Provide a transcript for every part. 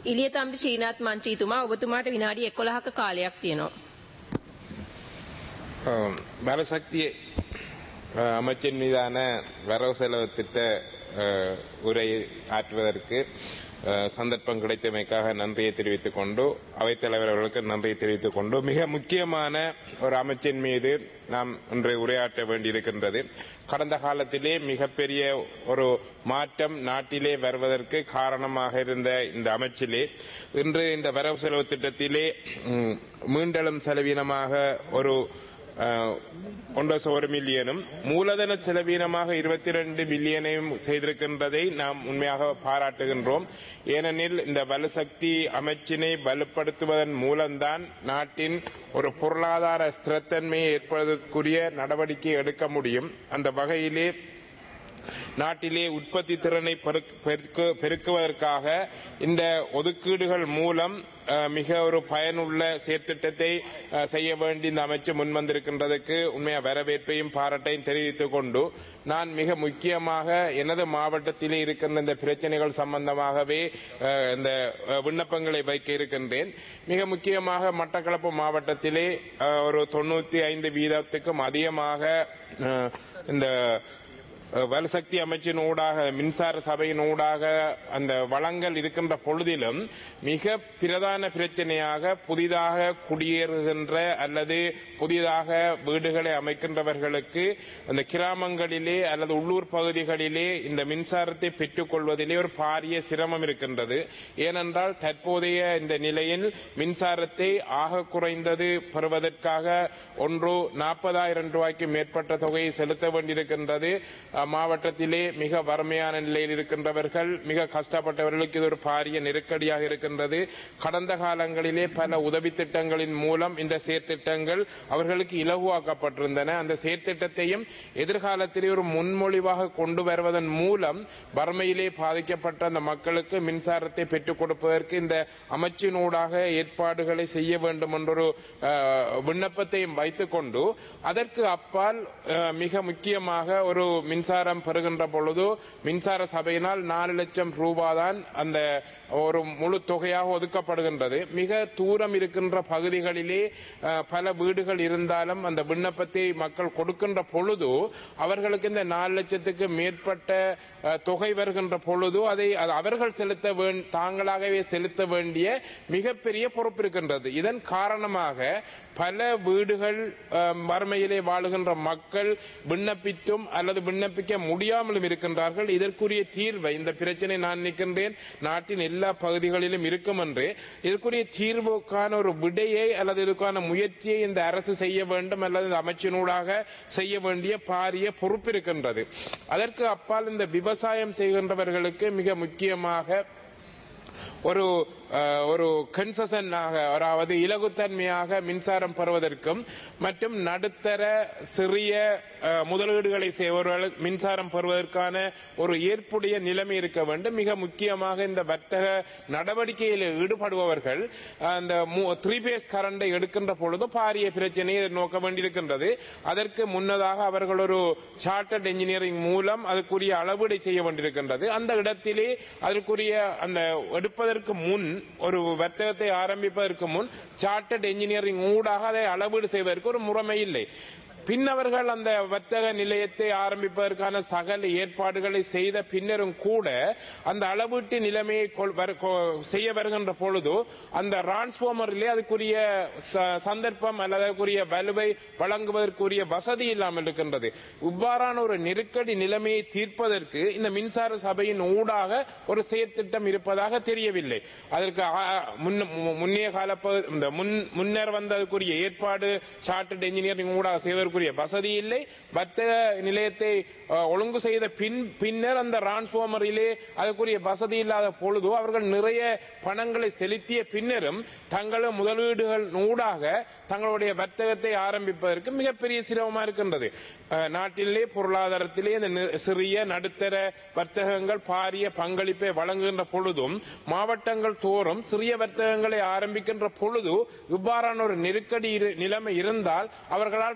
ඉලියතම්බි ශ්‍රීනාත් මන්ත්‍රීතුමා ඔබතුමාට විනාඩි 11ක කාලයක් තියෙනවා. ஆம், வரசக்தி அஹ், அமைச்சின் மீதான வரவு செலவு திட்ட அஹ், உரை ஆற்றுவதற்கு அஹ், சந்தர்ப்பம் கிடைத்தமைக்காக நன்றியை தெரிவித்துக் கொண்டு அவைத்தலைவர் அவர்களுக்கு நன்றியை தெரிவித்துக் கொண்டு மிக முக்கியமான ஒரு அமைச்சின் மீது நாம் இன்று உரையாற்ற வேண்டியிருக்கின்றது கடந்த காலத்திலே மிகப்பெரிய ஒரு மாற்றம் நாட்டிலே வருவதற்கு காரணமாக இருந்த இந்த அமைச்சிலே இன்று இந்த வரவு செலவு திட்டத்திலே ம், மீண்டெழும் செலவீனமாக ஒரு அஹ், ஒன்றரை ஒரு மில்லியனும் மூலதன செலவீனமாக இருபத்தி ரெண்டு மில்லியனையும் செய்திருக்கின்றதை நாம் உண்மையாக பாராட்டுகின்றோம் ஏனெனில் இந்த வலுசக்தி அமைச்சினை வலுப்படுத்துவதன் மூலம்தான் நாட்டின் ஒரு பொருளாதார ஸ்திரத்தன்மையை ஏற்படுவதற்குரிய நடவடிக்கை எடுக்க முடியும் அந்த வகையிலே நாட்டிலே உற்பத்தி திறனை பெருக்க- பெருக்க- பெருக்குவதற்காக இந்த ஒதுக்கீடுகள் மூலம் அஹ், மிக ஒரு பயனுள்ள செயற்திட்டத்தை அஹ், செய்ய வேண்டி இந்த அமைச்சு முன்வந்திருக்கின்றதுக்கு உண்மையா வரவேற்பையும் பாராட்டையும் தெரிவித்துக் கொண்டு நான் மிக முக்கியமாக எனது மாவட்டத்திலே இருக்கின்ற இந்த பிரச்சனைகள் சம்பந்தமாகவே அஹ், இந்த அஹ், விண்ணப்பங்களை வைக்க இருக்கின்றேன் மிக முக்கியமாக மட்டக்களப்பு மாவட்டத்திலே அஹ், ஒரு தொண்ணூத்தி ஐந்து வீதத்துக்கும் அதிகமாக அஹ், இந்த அஹ், வலுசக்தி அமைச்சின் ஊடாக மின்சார சபையின் ஊடாக அந்த வளங்கள் இருக்கின்ற பொழுதிலும் மிக பிரதான பிரச்சனையாக புதிதாக குடியேறுகின்ற அல்லது புதிதாக வீடுகளை அமைக்கின்றவர்களுக்கு அந்த கிராமங்களிலே அல்லது உள்ளூர் பகுதிகளிலே இந்த மின்சாரத்தை பெற்றுக் கொள்வதிலே ஒரு பாரிய சிரமம் இருக்கின்றது ஏனென்றால் தற்போதைய இந்த நிலையில் மின்சாரத்தை ஆக குறைந்தது பெறுவதற்காக ஒன்று நாற்பதாயிரம் ரூபாய்க்கு மேற்பட்ட தொகையை செலுத்த வேண்டியிருக்கின்றது அஹ், மாவட்டத்திலே மிக வறுமையான நிலையில் இருக்கின்றவர்கள் மிக கஷ்டப்பட்டவர்களுக்கு இது ஒரு பாரிய நெருக்கடியாக இருக்கின்றது கடந்த காலங்களிலே பல உதவி திட்டங்களின் மூலம் இந்த செயற்திட்டங்கள் அவர்களுக்கு இலகுவாக்கப்பட்டிருந்தன அந்த செயற்திட்டத்தையும் எதிர்காலத்திலே ஒரு முன்மொழிவாக கொண்டு வருவதன் மூலம் வறுமையிலே பாதிக்கப்பட்ட அந்த மக்களுக்கு மின்சாரத்தை பெற்றுக் கொடுப்பதற்கு இந்த அமைச்சினூடாக ஏற்பாடுகளை செய்ய வேண்டும் என்றொரு அஹ், விண்ணப்பத்தையும் வைத்துக் கொண்டு அதற்கு அப்பால் அஹ், மிக முக்கியமாக ஒரு மின்சாரம் பெறுகின்ற பொழுது மின்சார சபையினால் நாலு லட்சம் ரூபாய் தான் அந்த ஒரு முழு தொகையாக ஒதுக்கப்படுகின்றது மிக தூரம் இருக்கின்ற பகுதிகளிலே அஹ், பல வீடுகள் இருந்தாலும் அந்த விண்ணப்பத்தை மக்கள் கொடுக்கின்ற பொழுது அவர்களுக்கு இந்த நாலு லட்சத்துக்கு மேற்பட்ட அஹ், தொகை வருகின்ற பொழுது அதை அது அவர்கள் செலுத்த வேண்- தாங்களாகவே செலுத்த வேண்டிய மிகப்பெரிய பொறுப்பு இருக்கின்றது இதன் காரணமாக பல வீடுகள் அஹ், வறுமையிலே வாழுகின்ற மக்கள் விண்ணப்பித்தும் அல்லது விண்ணப்பிக்க முடியாமலும் இருக்கின்றார்கள் இதற்குரிய தீர்வை இந்த பிரச்சனை நான் நிற்கின்றேன் நாட்டின் எல்லா பகுதிகளிலும் இருக்கும் என்று இதற்குரிய தீர்வுக்கான ஒரு விடையை அல்லது இதற்கான முயற்சியை இந்த அரசு செய்ய வேண்டும் அல்லது இந்த அமைச்சினூடாக செய்ய வேண்டிய பாரிய பொறுப்பு இருக்கின்றது அதற்கு அப்பால் இந்த விவசாயம் செய்கின்றவர்களுக்கு மிக முக்கியமாக ஒரு அஹ், ஒரு கன்சசனாக அதாவது இலகுத்தன்மையாக மின்சாரம் பெறுவதற்கும் மற்றும் நடுத்தர சிறிய அஹ், முதலீடுகளை செய்பவர்கள் மின்சாரம் பெறுவதற்கான ஒரு ஏற்புடைய நிலைமை இருக்க வேண்டும் மிக முக்கியமாக இந்த வர்த்தக நடவடிக்கையில் ஈடுபடுபவர்கள் அந்த த்ரீ பேஸ் கரண்டை எடுக்கின்ற பொழுது பாரிய பிரச்சனையை நோக்க வேண்டியிருக்கின்றது அதற்கு முன்னதாக அவர்கள் ஒரு சார்ட்டர்ட் என்ஜினியரிங் மூலம் அதுக்குரிய அளவீடை செய்ய வேண்டியிருக்கின்றது அந்த இடத்திலே அதற்குரிய அந்த எடுப்பதற்கு முன் ஒரு வர்த்தகத்தை ஆரம்பிப்பதற்கு முன் சார்ட்டர்ட் என்ஜினியரிங் ஊடாக அதை அளவீடு செய்வதற்கு ஒரு முறைமை இல்லை பின் அவர்கள் அந்த வர்த்தக நிலையத்தை ஆரம்பிப்பதற்கான சகல ஏற்பாடுகளை செய்த பின்னரும் கூட அந்த அளவீட்டு நிலைமையை கொள்- வரு- கொ- செய்ய வருகின்ற பொழுது அந்த டிரான்ஸ்பார்மரிலே அதுக்குரிய ச- சந்தர்ப்பம் அல்லது அதுக்குரிய வலுவை வழங்குவதற்குரிய வசதி இல்லாமல் இருக்கின்றது இவ்வாறான ஒரு நெருக்கடி நிலைமையை தீர்ப்பதற்கு இந்த மின்சார சபையின் ஊடாக ஒரு செயற்திட்டம் இருப்பதாக தெரியவில்லை அதற்கு ஆ- முன்ன- மு- முன்னைய கால பகு- இந்த முன் முன்னர் வந்ததற்குரிய ஏற்பாடு சார்ட்டர்ட் என்ஜினியரிங் ஊடாக செய்வதற்குரிய வசதி இல்லை வர்த்தக நிலையத்தை அஹ், ஒழுங்கு செய்த பின் பின்னர் அந்த டிரான்ஸ்பார்மரிலே அதற்குரிய வசதி இல்லாத பொழுது அவர்கள் நிறைய பணங்களை செலுத்திய பின்னரும் தங்களும் முதலீடுகள் ஊடாக தங்களுடைய வர்த்தகத்தை ஆரம்பிப்பதற்கு மிகப்பெரிய சிரமமா இருக்கின்றது அஹ், நாட்டிலே பொருளாதாரத்திலே இந்த நி- சிறிய நடுத்தர வர்த்தகங்கள் பாரிய பங்களிப்பை வழங்குகின்ற பொழுதும் மாவட்டங்கள் தோறும் சிறிய வர்த்தகங்களை ஆரம்பிக்கின்ற பொழுது இவ்வாறான ஒரு நெருக்கடி இரு- நிலைமை இருந்தால் அவர்களால் தங்களுடைய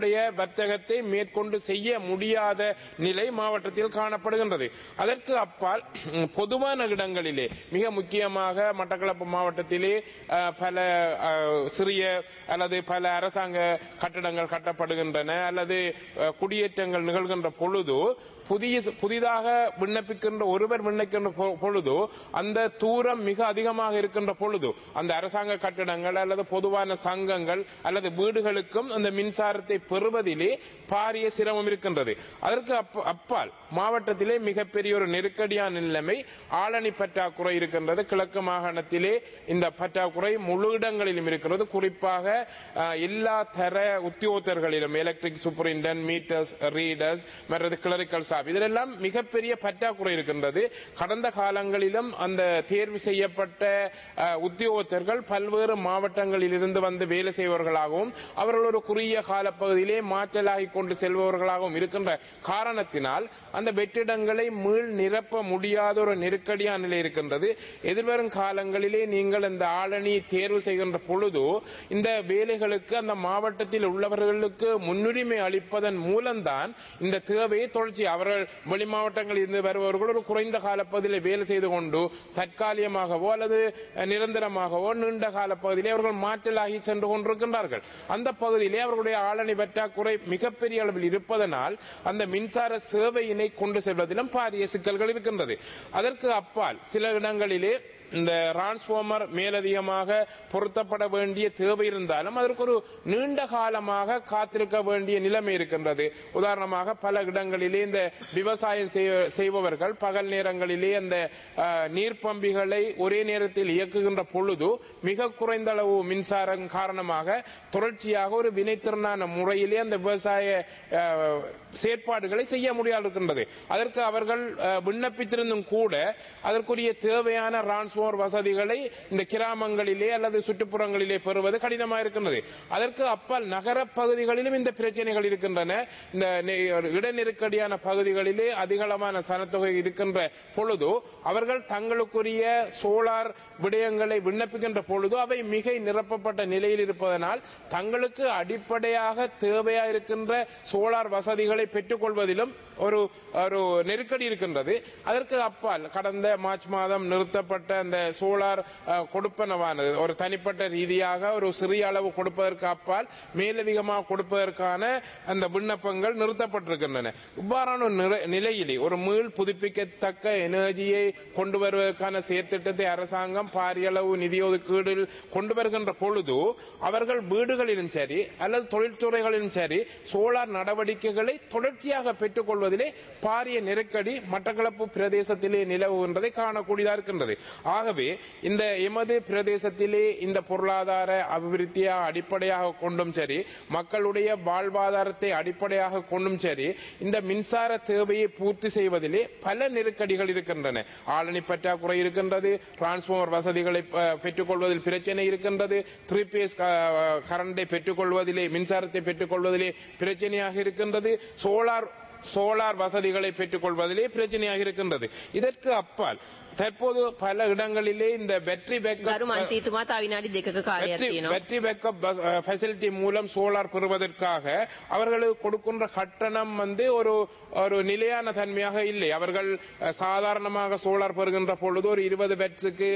தங்களுடைய வர்த்தகத்தை மேற்கொண்டு செய்ய முடியாத நிலை மாவட்டத்தில் காணப்படுகின்றது அதற்கு அப்பால் ம், பொதுவான இடங்களிலே மிக முக்கியமாக மட்டக்களப்பு மாவட்டத்திலே அஹ், பல அஹ், சிறிய அல்லது பல அரசாங்க கட்டடங்கள் கட்டப்படுகின்றன அல்லது அஹ், குடியேற்றங்கள் நிகழ்கின்ற பொழுது புதிய புதிதாக விண்ணப்பிக்கின்ற ஒருவர் விண்ணப்பிக்கின்ற பொ- பொழுது அந்த தூரம் மிக அதிகமாக இருக்கின்ற பொழுது அந்த அரசாங்க கட்டிடங்கள் அல்லது பொதுவான சங்கங்கள் அல்லது வீடுகளுக்கும் அந்த மின்சாரத்தை பெறுவதிலே பாரிய சிரமம் இருக்கின்றது அதற்கு அப்ப- அப்பால் மாவட்டத்திலே மிகப்பெரிய ஒரு நெருக்கடியான நிலைமை ஆளணி பற்றாக்குறை இருக்கின்றது கிழக்கு மாகாணத்திலே இந்த பற்றாக்குறை முழு இடங்களிலும் இருக்கிறது குறிப்பாக அஹ், எல்லா தர உத்தியோகத்தர்களிலும் எலக்ட்ரிக் சூப்பரிண்டன் மீட்டர்ஸ் ரீடர்ஸ் மற்றது கிளரிக்கல் ஸ்டாஃப் இதிலெல்லாம் மிகப்பெரிய பற்றாக்குறை இருக்கின்றது கடந்த காலங்களிலும் அந்த தேர்வு செய்யப்பட்ட அஹ், உத்தியோகத்தர்கள் பல்வேறு மாவட்டங்களில் இருந்து வந்து வேலை செய்பவர்களாகவும் அவர்கள் ஒரு குறுகிய காலப்பகுதியிலே மாற்றலாகி கொண்டு செல்பவர்களாகவும் இருக்கின்ற காரணத்தினால் அந்த வெற்றிடங்களை மீள் நிரப்ப முடியாத ஒரு நெருக்கடியான நிலை இருக்கின்றது எதிர்வரும் காலங்களிலே நீங்கள் இந்த ஆளணி தேர்வு செய்கின்ற பொழுது இந்த வேலைகளுக்கு அந்த மாவட்டத்தில் உள்ளவர்களுக்கு முன்னுரிமை அளிப்பதன் மூலம்தான் இந்த தேவையை தொடர்ச்சி அவர்கள் வெளி மாவட்டங்களில் இருந்து வருபவர்கள் ஒரு குறைந்த காலப்பகுதியில் வேலை செய்து கொண்டு தற்காலிகமாகவோ அல்லது நிரந்தரமாகவோ நீண்ட கால பகுதியிலே அவர்கள் மாற்றலாகி சென்று கொண்டிருக்கின்றார்கள் அந்த பகுதியிலே அவர்களுடைய ஆளணி பற்றாக்குறை மிகப்பெரிய அளவில் இருப்பதனால் அந்த மின்சார சேவையினை கொண்டு செல்வதிலும் பாரிய சிக்கல்கள் இருக்கின்றது அதற்கு அப்பால் சில இடங்களிலே இந்த டிரான்ஸ்பார்மர் மேலதிகமாக பொருத்தப்பட வேண்டிய தேவை இருந்தாலும் அதற்கு ஒரு நீண்ட காலமாக காத்திருக்க வேண்டிய நிலைமை இருக்கின்றது உதாரணமாக பல இடங்களிலே இந்த விவசாயம் செய்ய- செய்பவர்கள் பகல் நேரங்களிலே அந்த அஹ், நீர்ப்பம்பிகளை ஒரே நேரத்தில் இயக்குகின்ற பொழுது மிக குறைந்த அளவு மின்சாரம் காரணமாக தொடர்ச்சியாக ஒரு வினைத்திறனான முறையிலே அந்த விவசாய அஹ், செயற்பாடுகளை செய்ய முடியாது இருக்கின்றது அதற்கு அவர்கள் அஹ், விண்ணப்பித்திருந்தும் கூட அதற்குரிய தேவையான டிரான்ஸ்போர்ட் வசதிகளை இந்த கிராமங்களிலே அல்லது சுற்றுப்புறங்களிலே பெறுவது கடினமாக இருக்கின்றது அதற்கு அப்பால் நகர பகுதிகளிலும் இந்த பிரச்சனைகள் இருக்கின்றன இந்த நெ- இட நெருக்கடியான பகுதிகளிலே அதிகளவான சனத்தொகை இருக்கின்ற பொழுது அவர்கள் தங்களுக்குரிய சோலார் விடயங்களை விண்ணப்பிக்கின்ற பொழுது அவை மிகை நிரப்பப்பட்ட நிலையில் இருப்பதனால் தங்களுக்கு அடிப்படையாக தேவையா இருக்கின்ற சோலார் வசதிகளை பெற்றுக்கொள்வதிலும் ஒரு ஒரு நெருக்கடி இருக்கின்றது அதற்கு அப்பால் கடந்த மார்ச் மாதம் நிறுத்தப்பட்ட அந்த சோலார் அஹ், கொடுப்பனவானது ஒரு தனிப்பட்ட ரீதியாக ஒரு சிறிய அளவு கொடுப்பதற்கு அப்பால் மேலதிகமாக கொடுப்பதற்கான அந்த விண்ணப்பங்கள் நிறுத்தப்பட்டிருக்கின்றன இவ்வாறான ஒரு நிலை- நிலையிலே ஒரு மீள் புதுப்பிக்கத்தக்க எனர்ஜியை கொண்டு வருவதற்கான செயற்திட்டத்தை அரசாங்கம் பாரிய அளவு நிதி ஒதுக்கீடில் கொண்டு வருகின்ற பொழுது அவர்கள் வீடுகளிலும் சரி அல்லது தொழில்துறைகளிலும் சரி சோலார் நடவடிக்கைகளை தொடர்ச்சியாக பெற்றுக் கொள்வதிலே பாரிய நெருக்கடி மட்டக்களப்பு பிரதேசத்திலே நிலவுகின்றதை காணக்கூடியதா இருக்கின்றது ஆகவே இந்த எமது பிரதேசத்திலே இந்த பொருளாதார அபிவிருத்தியை அடிப்படையாக கொண்டும் சரி மக்களுடைய வாழ்வாதாரத்தை அடிப்படையாக கொண்டும் சரி இந்த மின்சார தேவையை பூர்த்தி செய்வதிலே பல நெருக்கடிகள் இருக்கின்றன ஆளணி பற்றாக்குறை இருக்கின்றது டிரான்ஸ்பார்மர் வசதிகளை அஹ், பெற்றுக்கொள்வதில் பிரச்சனை இருக்கின்றது த்ரீ பேஸ் கரண்டை பெற்றுக்கொள்வதிலே மின்சாரத்தை பெற்றுக்கொள்வதிலே பிரச்சனையாக இருக்கின்றது சோலார் சோலார் வசதிகளை பெற்றுக்கொள்வதிலே பிரச்சனையாக இருக்கின்றது இதற்கு அப்பால் தற்போது பல இடங்களிலே இந்த பேட்டரி ගරු பேக்கப் මන්ත්‍රීතුමා තව විනාඩි දෙකක කාලයක් பேட்டரி තියෙනවා. பேட்டரி பேக்கப் ஃபெசிலிட்டி மூலம் சோலார் பெறுவதற்காக அவர்களுக்கு கொடுக்கின்ற கட்டணம் வந்து ஒரு ஒரு நிலையான தன்மையாக இல்லை அவர்கள் அஹ், சாதாரணமாக சோலார் பெறுகின்ற பொழுது ஒரு இருபது பெட்ஸுக்கு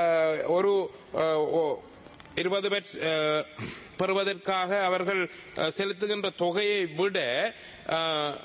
ஒரு அஹ், ஓ- இருபது பெட்ஸ் பெறுவதற்காக அவர்கள் அஹ், செலுத்துகின்ற தொகையை விட அஹ்,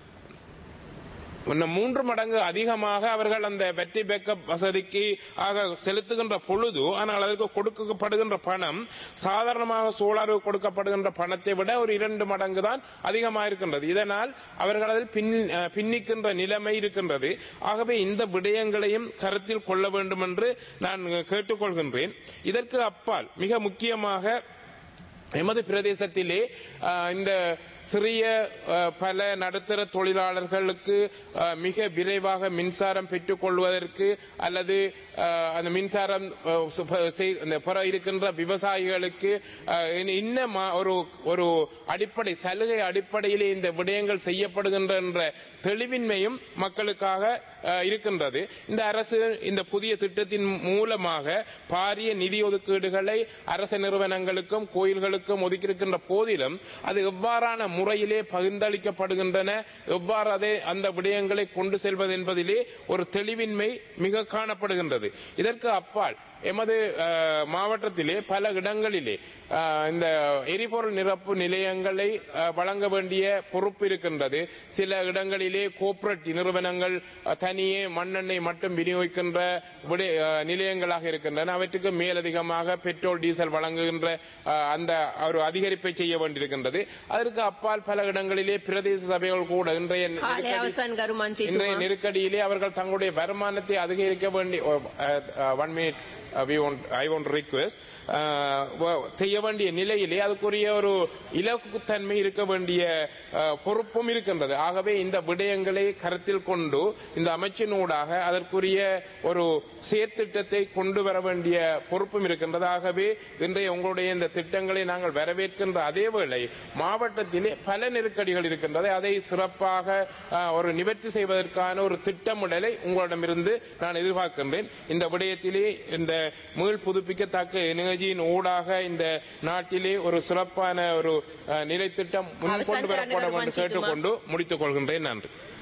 இன்னும் மூன்று மடங்கு அதிகமாக அவர்கள் அந்த வெற்றி பேக்கப் வசதிக்கு ஆக செலுத்துகின்ற பொழுது ஆனால் அதற்கு கொடுக்கப்படுகின்ற பணம் சாதாரணமாக சோலாருக்கு கொடுக்கப்படுகின்ற பணத்தை விட ஒரு இரண்டு மடங்கு தான் அதிகமாக இருக்கின்றது இதனால் அவர்கள் அதில் பின் அஹ், பின்னிக்கின்ற நிலைமை இருக்கின்றது ஆகவே இந்த விடயங்களையும் கருத்தில் கொள்ள வேண்டும் என்று நான் கேட்டுக்கொள்கின்றேன் இதற்கு அப்பால் மிக முக்கியமாக எமது பிரதேசத்திலே அஹ், இந்த சிறிய அஹ், பல நடுத்தர தொழிலாளர்களுக்கு அஹ், மிக விரைவாக மின்சாரம் பெற்றுக்கொள்வதற்கு அல்லது அஹ், அந்த மின்சாரம் அஹ், சு- ப- செய்- இந்த புற இருக்கின்ற விவசாயிகளுக்கு அஹ், இன்ன- இன்ன மா- ஒரு ஒரு அடிப்படை சலுகை அடிப்படையிலே இந்த விடயங்கள் செய்யப்படுகின்ற என்ற தெளிவின்மையும் மக்களுக்காக அஹ், இருக்கின்றது இந்த அரசு இந்த புதிய திட்டத்தின் மூலமாக பாரிய நிதி ஒதுக்கீடுகளை அரச நிறுவனங்களுக்கும் கோயில்களுக்கும் துறைகளுக்கும் ஒதுக்கியிருக்கின்ற போதிலும் அது எவ்வாறான முறையிலே பகிர்ந்தளிக்கப்படுகின்றன எவ்வாறு அதை அந்த விடயங்களை கொண்டு செல்வது என்பதிலே ஒரு தெளிவின்மை மிக காணப்படுகின்றது இதற்கு அப்பால் எமது அஹ், மாவட்டத்திலே பல இடங்களிலே அஹ், இந்த எரிபொருள் நிரப்பு நிலையங்களை அஹ், வழங்க வேண்டிய பொறுப்பு இருக்கின்றது சில இடங்களிலே கோஆபரேட் நிறுவனங்கள் அஹ், தனியே மண்ணெண்ணெய் மட்டும் விநியோகிக்கின்ற விடை- அஹ், நிலையங்களாக இருக்கின்றன அவற்றுக்கு மேலதிகமாக பெட்ரோல் டீசல் வழங்குகின்ற அஹ், அந்த ஒரு அதிகரிப்பை செய்ய வேண்டியிருக்கின்றது அதற்கு அப்பால் பல இடங்களிலே பிரதேச சபைகள் கூட இன்றைய කාලය நெருக்கடி- අවසන් ගරු இன்றைய මන්ත්‍රීතුමා. நெருக்கடியிலே அவர்கள் தங்களுடைய வருமானத்தை அதிகரிக்க வேண்டிய one minute I want request செய்ய வேண்டிய நிலையிலே அதுக்குரிய ஒரு இலக்குத்தன்மை இருக்க வேண்டிய அஹ், பொறுப்பும் இருக்கின்றது ஆகவே இந்த விடயங்களை கருத்தில் கொண்டு இந்த அமைச்சினூடாக அதற்குரிய ஒரு செயற்திட்டத்தை கொண்டு வர வேண்டிய பொறுப்பும் இருக்கின்றது ஆகவே இன்றைய உங்களுடைய இந்த திட்டங்களை நாங்கள் வரவேற்கின்ற அதே வேளை மாவட்டத்திலே பல நெருக்கடிகள் இருக்கின்றது அதை சிறப்பாக அஹ், ஒரு நிவர்த்தி செய்வதற்கான ஒரு திட்டமிடலை உங்களிடமிருந்து நான் எதிர்பார்க்கின்றேன் இந்த விடயத்திலே இந்த மீள் புதுப்பிக்கத்தக்க எனர்ஜியின் ஊடாக இந்த நாட்டிலே ஒரு சிறப்பான ஒரு அஹ், நிலைத்திட்டம் முன்கொண்டு அவசான் வரப்படும் என்று கரண்டுகள் கேட்டுக்கொண்டு முடித்துக் கொள்கின்றேன் நன்றி